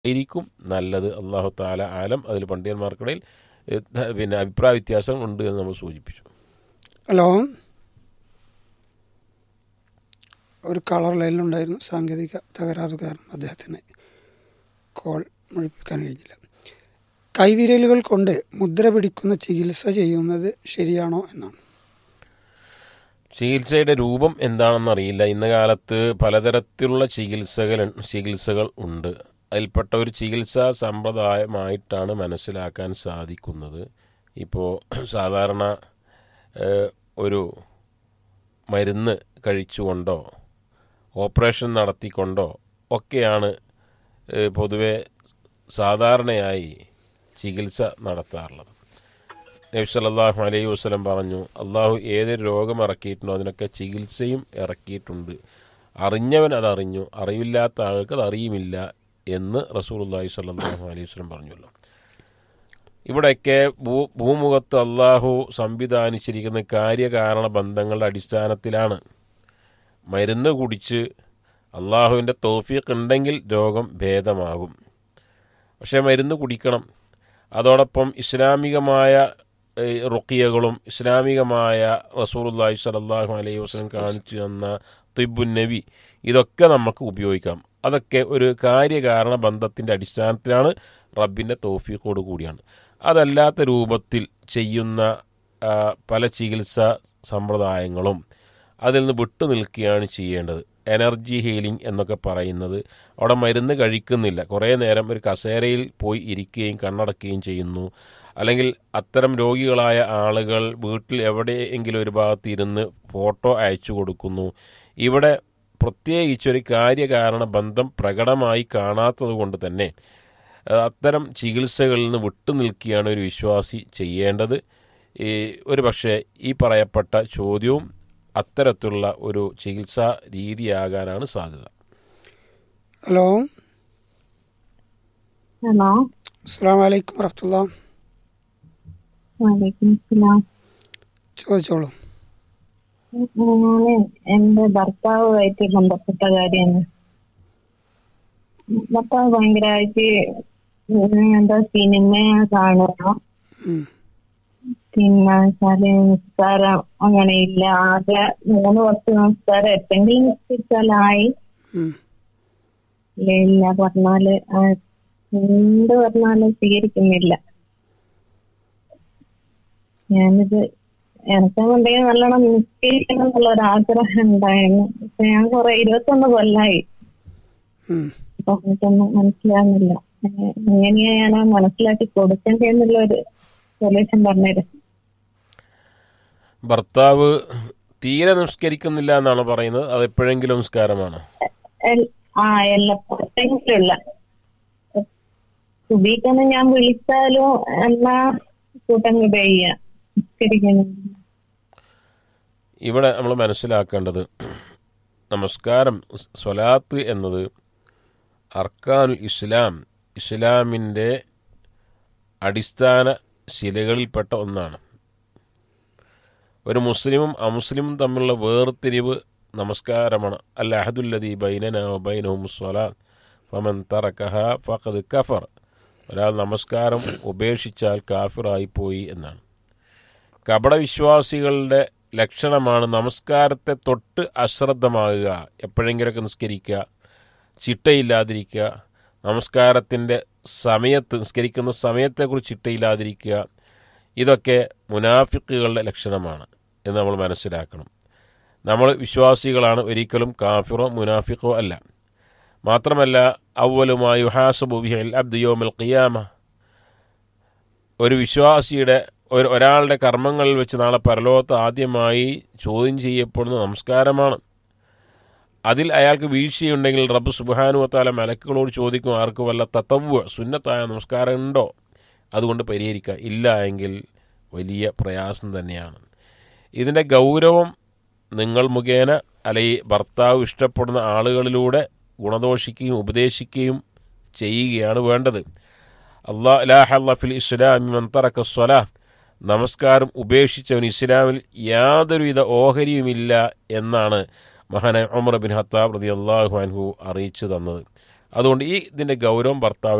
ആയിരിക്കും നല്ലത് അള്ളാഹു താല ആലം അതിൽ പണ്ഡിതന്മാർക്കിടയിൽ ഏഹ്, ധ- പിന്നെ അഭിപ്രായ വ്യത്യാസം ഉണ്ട് എന്ന് നമ്മൾ സൂചിപ്പിച്ചു ഹലോ ഒരു കളർ ലൈനിലുണ്ടായിരുന്നു സാങ്കേതിക തകരാറ് കാരണം അദ്ദേഹത്തിന് കോൾ മുഴിപ്പിക്കാൻ കഴിഞ്ഞില്ല കൈവിരലുകൾ കൊണ്ട് മുദ്ര പിടിക്കുന്ന ചികിത്സ ചെയ്യുന്നത് ശരിയാണോ എന്നാണ് ചികിത്സയുടെ രൂപം എന്താണെന്നറിയില്ല ഇന്ന കാലത്ത് പലതരത്തിലുള്ള ചികിത്സകൾ ചികിത്സകൾ ഉണ്ട് അതിൽപ്പെട്ട ഒരു ചികിത്സാ സമ്പ്രദായമായിട്ടാണ് മനസ്സിലാക്കാൻ സാധിക്കുന്നത് ഇപ്പോൾ സാധാരണ ഏഹ്, ഒരു മരുന്ന് കഴിച്ചുകൊണ്ടോ ഓപ്പറേഷൻ നടത്തിക്കൊണ്ടോ ഒക്കെയാണ് ഏഹ്, പൊതുവെ സാധാരണയായി ചികിത്സ നടത്താറുള്ളത് നബി സല്ലല്ലാഹു അലൈഹി വസല്ലം പറഞ്ഞു അള്ളാഹു ഏതൊരു രോഗം ഇറക്കിയിട്ടുണ്ടോ അതിനൊക്കെ ചികിത്സയും ഇറക്കിയിട്ടുണ്ട് അറിഞ്ഞവൻ അത് അറിഞ്ഞു അറിവില്ലാത്ത ആൾക്ക് അത് അറിയുമില്ല എന്ന് റസൂലുള്ളാഹി സ്വല്ലല്ലാഹു അലൈഹി വസല്ലം പറഞ്ഞല്ലോ ഇവിടെയൊക്കെ ഭൂ ഭൂമുഖത്ത് അള്ളാഹു സംവിധാനിച്ചിരിക്കുന്ന കാര്യകാരണ ബന്ധങ്ങളുടെ അടിസ്ഥാനത്തിലാണ് മരുന്ന് കുടിച്ച് അള്ളാഹുവിൻ്റെ തോഫീക്ക് ഉണ്ടെങ്കിൽ രോഗം ഭേദമാകും പക്ഷേ മരുന്ന് കുടിക്കണം അതോടൊപ്പം ഇസ്ലാമികമായ ഏഹ്, റുക്കിയകളും ഇസ്ലാമികമായ റസൂലുള്ളാഹി സ്വല്ലല്ലാഹു അലൈഹി വസല്ലം കാണിച്ചു തന്ന തിബുൻ നബി ഇതൊക്കെ നമുക്ക് ഉപയോഗിക്കാം അതൊക്കെ ഒരു കാര്യകാരണ ബന്ധത്തിൻ്റെ അടിസ്ഥാനത്തിലാണ് റബ്ബിൻ്റെ തോഫീക്കോട് കൂടിയാണ് അതല്ലാത്ത രൂപത്തിൽ ചെയ്യുന്ന ആ, പല ചികിത്സാ സമ്പ്രദായങ്ങളും അതിൽ നിന്ന് വിട്ടു നിൽക്കുകയാണ് ചെയ്യേണ്ടത് എനർജി ഹീലിംഗ് എന്നൊക്കെ പറയുന്നത് അവിടെ മരുന്ന് കഴിക്കുന്നില്ല കുറേ നേരം ഒരു കസേരയിൽ പോയി ഇരിക്കുകയും കണ്ണടക്കുകയും ചെയ്യുന്നു അല്ലെങ്കിൽ അത്തരം രോഗികളായ ആളുകൾ വീട്ടിൽ എവിടെയെങ്കിലും ഒരു ഭാഗത്ത് ഇരുന്ന് ഫോട്ടോ അയച്ചു കൊടുക്കുന്നു ഇവിടെ പ്രത്യേകിച്ചൊരു കാര്യകാരണ ബന്ധം പ്രകടമായി കാണാത്തത് കൊണ്ട് തന്നെ അഹ് അത്തരം ചികിത്സകളിൽ നിന്ന് വിട്ടു നിൽക്കുകയാണ് ഒരു വിശ്വാസി ചെയ്യേണ്ടത് ഈ ഒരു പക്ഷേ ഈ പറയപ്പെട്ട ചോദ്യവും അത്തരത്തിലുള്ള ഒരു ചികിത്സാ രീതിയാകാനാണ് സാധ്യത ഹലോ ഹലോ അസ്സാം വലൈക്കും വറഹത്തുള്ള വലൈക്കും സ്ലാം ചോദിച്ചോളൂ ഞാന് എന്റെ ഭർത്താവുമായിട്ട് ബന്ധപ്പെട്ട കാര്യമാണ് ഭർത്താവ് ഭയങ്കരമായിട്ട് എന്താ സിനിമ കാണുക ഉം. പിന്നെ വെച്ചാല് നിസ്കാരം അങ്ങനെ ഇല്ല ആകെ മൂന്ന് വർഷം നിസ്കാരം എപ്പെങ്കിലും നിസ്കരിച്ചാലായി ഉം. ഇല്ല ഇല്ല പറഞ്ഞാല് ആ, എന്ത് പറഞ്ഞാലും സ്വീകരിക്കുന്നില്ല ഞാനിത് എനക്കുണ്ടെങ്കിൽ നല്ലോണം നിസ്കരിക്കണം എന്നുള്ള ഒരു ആഗ്രഹം ഉണ്ടായിരുന്നു പക്ഷെ ഞാൻ കുറെ ഇരുപത്തൊന്ന് കൊല്ലായി ഉം. അപ്പൊ എനിക്കൊന്നും മനസ്സിലാകുന്നില്ല എ- എങ്ങനെയാ ഞാൻ ആ മനസ്സിലാക്കി കൊടുക്കേണ്ടതെന്നുള്ള ഒരു സൊല്യൂഷൻ പറഞ്ഞുതരും ഭർത്താവ് തീരെ നിസ്കരിക്കുന്നില്ല എന്നാണ് പറയുന്നത് അത് എപ്പോഴെങ്കിലും നിസ്കാരമാണ് എൽ- ആ എല്ലപ്പോഴെങ്കിലുള്ള സുബീക്കൊന്ന് ഞാൻ വിളിച്ചാലും എന്നാ കൂട്ടം കൂടെ ചെയ്യാം നിസ്കരിക്കുന്നു ഇവിടെ നമ്മൾ മനസ്സിലാക്കേണ്ടത് നമസ്കാരം സ്വലാത്ത് എന്നത് അർക്കാനുൽ ഇസ്ലാം ഇസ്ലാമിൻ്റെ അടിസ്ഥാന ശിലകളിൽപ്പെട്ട ഒന്നാണ് ഒരു മുസ്ലിമും അമുസ്ലിമും തമ്മിലുള്ള വേർതിരിവ് നമസ്കാരമാണ് അൽ അഹദുല്ലദി ബൈനന ബൈനഹും സ്വലാത്ത് ഫമൻ തറക്കഹ ഫഖദ് കഫർ ഒരാൾ നമസ്കാരം ഉപേക്ഷിച്ചാൽ കാഫിറായി പോയി എന്നാണ് കപടവിശ്വാസികളുടെ ലക്ഷണമാണ് നമസ്കാരത്തെ തൊട്ട് അശ്രദ്ധമാകുക എപ്പോഴെങ്കിലൊക്കെ നിസ്കരിക്കുക ചിട്ടയില്ലാതിരിക്കുക നമസ്കാരത്തിൻ്റെ സമയത്ത് നിസ്കരിക്കുന്ന സമയത്തെക്കുറിച്ച് ചിട്ടയില്ലാതിരിക്കുക ഇതൊക്കെ മുനാഫിക്കുകളുടെ ലക്ഷണമാണ് എന്ന് നമ്മൾ മനസ്സിലാക്കണം നമ്മൾ വിശ്വാസികളാണ് ഒരിക്കലും കാഫിറോ മുനാഫിക്കോ അല്ല മാത്രമല്ല അവലുമായി ഹാസബുബിഹൽ അബ്ദുയോമൽ ഖിയാമ ഒരു വിശ്വാസിയുടെ ഒരു ഒരാളുടെ കർമ്മങ്ങളിൽ വെച്ച് നാളെ പരലോകത്ത് ആദ്യമായി ചോദ്യം ചെയ്യപ്പെടുന്ന നമസ്കാരമാണ് അതിൽ അയാൾക്ക് വീഴ്ചയുണ്ടെങ്കിൽ റബ്ബ് സുബാനുവത്താല മലക്കുകളോട് ചോദിക്കും ആർക്ക് വല്ല തത്തവ് സുന്നത്തായ നമസ്കാരം ഉണ്ടോ അതുകൊണ്ട് പരിഹരിക്കുക ഇല്ല എങ്കിൽ വലിയ പ്രയാസം തന്നെയാണ് ഇതിൻ്റെ ഗൗരവം നിങ്ങൾ മുഖേന അല്ലെങ്കിൽ ഭർത്താവ് ഇഷ്ടപ്പെടുന്ന ആളുകളിലൂടെ ഗുണദോഷിക്കുകയും ഉപദേശിക്കുകയും ചെയ്യുകയാണ് വേണ്ടത് അള്ളാ ലാഹല്ല ഫിൽ ഇസ്ലാം മൻ തറക്ക സ്വലാ നമസ്കാരം ഉപേക്ഷിച്ചവൻ ഇസ്ലാമിൽ യാതൊരുവിധ ഓഹരിയുമില്ല എന്നാണ് മഹാനായ ഉമർ ബിൻ ഹത്താബ് റതി അള്ളാഹു അൻഹു അറിയിച്ചു തന്നത് അതുകൊണ്ട് ഈ ഇതിൻ്റെ ഗൗരവം ഭർത്താവ്